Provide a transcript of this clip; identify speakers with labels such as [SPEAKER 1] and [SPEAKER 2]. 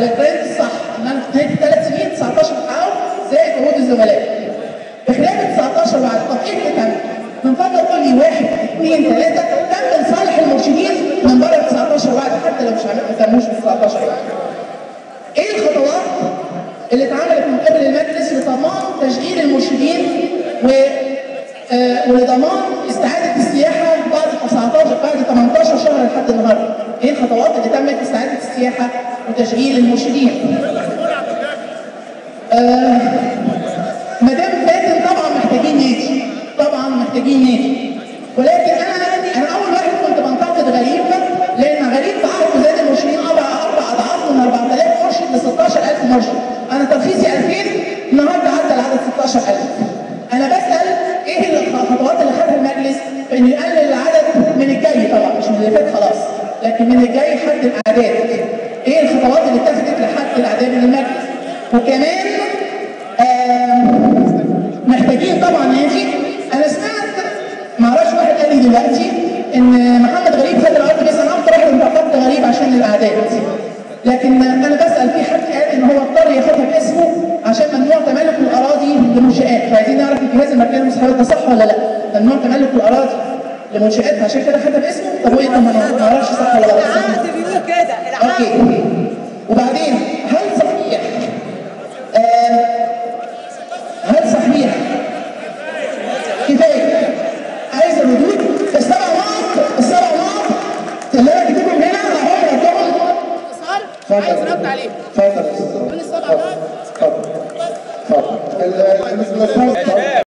[SPEAKER 1] على الجريد الصح ان انا في نهايه الثلاث سنين 19 محاور زائد جهود الزملاء بخلاف ال 19 بعد طب ايه اللي تم؟ من فضلك قول لي واحد اثنين ثلاثه تم لصالح المرشدين من بره ال 19 بعد حتى لو مش عامل ما تموش بال 19 ايه الخطوات اللي اتعملت من قبل المجلس لضمان تشغيل المرشدين و آه، ولضمان استعاده السياحه بعد 19 بعد 18 شهر لحد النهارده. ايه الخطوات اللي تمت لاستعاده السياحه وتشغيل المرشدين؟ آه، مدام فاتن طبعا محتاجين نادي طبعا محتاجين نادي ولكن انا انا اول واحد كنت بنتقد غريب لان غريب في عهد زاد المرشدين اربع اربع اضعاف من 4000 مرشد ل 16000 مرشد انا ترخيصي 2000 النهارده عدى العدد 16000 انا بسال ايه الخطوات اللي خدها المجلس في انه يقلل العدد من الجاي طبعا مش من اللي فات خلاص لكن من الجاي حد الاعداد ايه الخطوات اللي اتخذت لحد الاعداد من المجلس وكمان آم، محتاجين طبعا نادي انا سمعت ما اعرفش واحد قال لي دلوقتي ان محمد غريب خد الارض بس انا اكتر واحد انتقدت غريب عشان الاعداد لكن انا بسال في حد قال ان هو اضطر ياخدها باسمه عشان ممنوع تملك الاراضي لمنشات فعايزين نعرف الجهاز المركزي للمسحبات ده صح ولا لا ممنوع تملك الاراضي لمنشات فعشان كده خدها باسمه طب وايه طب ما ما اعرفش صح ولا غلط
[SPEAKER 2] العقد بيقول كده العقد
[SPEAKER 1] اوكي وبعدين هل صحيح آه هل صحيح كفايه عايز الردود السبع نقط السبع نقط اللي انا كاتبهم هنا هقول لكم
[SPEAKER 3] اتصال عايز رد عليه
[SPEAKER 1] اتفضل
[SPEAKER 3] من السبع نقط
[SPEAKER 1] اتفضل اتفضل ال- ال-